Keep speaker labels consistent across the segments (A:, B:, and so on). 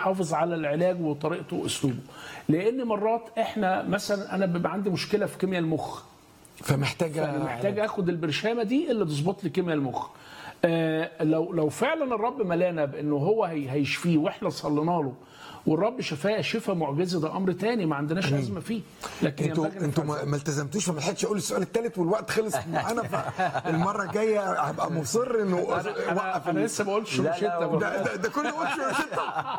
A: يحافظ على العلاج وطريقته واسلوبه لان مرات احنا مثلا انا بيبقى عندي مشكله في كيمياء المخ
B: فمحتاجه
A: فانا محتاج اخد البرشامه دي اللي تظبط لي كيمياء المخ آه لو لو فعلا الرب ملانا بانه هو هي هيشفيه واحنا صلينا له والرب شفاه شفاء معجزه ده امر تاني ما عندناش ازمه فيه لكن
B: انتوا
A: ينبغي
B: انتوا
A: نفعل
B: ما ما التزمتوش فما لحقتش اقول السؤال الثالث والوقت خلص معانا فالمره الجايه هبقى مصر انه
A: انا انا,
B: اوقف
A: أنا
B: ال-
A: لسه ما قلتش
C: لا،
A: مش
C: لا،
A: انت
C: هو-
B: ده, ده, ده كله وش وش انت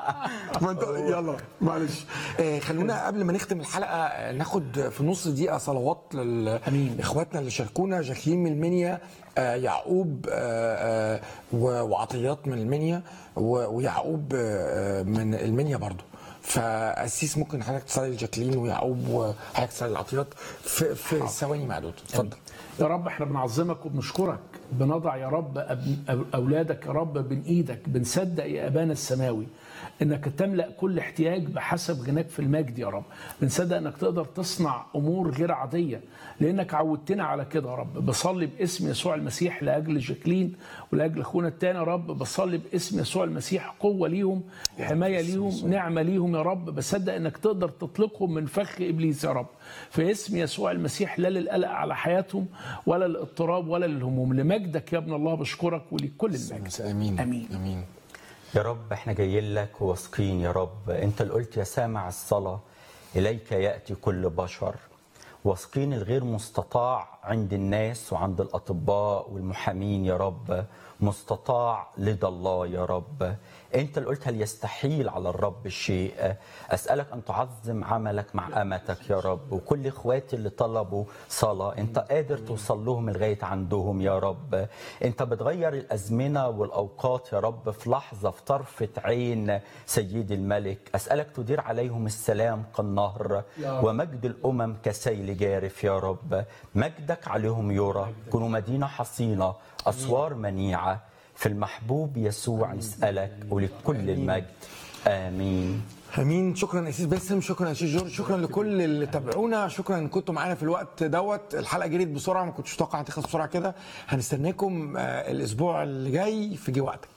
B: ما انت يلا معلش آه خلونا قبل ما نختم الحلقه آه، ناخد في نص دقيقه صلوات لاخواتنا اللي شاركونا جاكلين من المنيا آه يعقوب آه آه و- وعطيات من المنيا و- ويعقوب آه آه، من المنيا برضو فاسيس ممكن حضرتك تصلي لجاكلين ويعقوب وحضرتك تصلي لعطيات في في ثواني معدوده اتفضل
A: يا رب احنا بنعظمك وبنشكرك بنضع يا رب أب- أو- اولادك يا رب بين ايدك بنصدق يا ابانا السماوي انك تملا كل احتياج بحسب غناك في المجد يا رب بنصدق انك تقدر تصنع امور غير عاديه لانك عودتنا على كده يا رب بصلي باسم يسوع المسيح لاجل جاكلين ولاجل اخونا التاني يا رب بصلي باسم يسوع المسيح قوه ليهم حمايه ليهم نعمه ليهم يا رب بصدق انك تقدر تطلقهم من فخ ابليس يا رب في اسم يسوع المسيح لا للقلق على حياتهم ولا للاضطراب ولا للهموم لمجدك يا ابن الله بشكرك ولكل المجد
B: امين
A: آمين.
B: امين
C: يا رب احنا جايين لك واثقين يا رب انت اللي قلت يا سامع الصلاة اليك يأتي كل بشر واثقين الغير مستطاع عند الناس وعند الأطباء والمحامين يا رب مستطاع لدى الله يا رب انت اللي قلت هل يستحيل على الرب الشيء اسالك ان تعظم عملك مع امتك يا رب وكل اخواتي اللي طلبوا صلاه انت قادر توصل لهم لغايه عندهم يا رب انت بتغير الازمنه والاوقات يا رب في لحظه في طرفه عين سيدي الملك اسالك تدير عليهم السلام كالنهر ومجد الامم كسيل جارف يا رب مجدك عليهم يرى كونوا مدينه حصينه اسوار منيعه في المحبوب يسوع نسألك ولكل المجد آمين
B: امين شكرا اسيس باسم شكرا يا شيخ جورج شكرا لكل اللي تابعونا شكرا ان كنتوا معانا في الوقت دوت الحلقه جريت بسرعه ما كنتش متوقع هتخلص بسرعه كده هنستناكم آه، الاسبوع اللي جاي في جه وقتك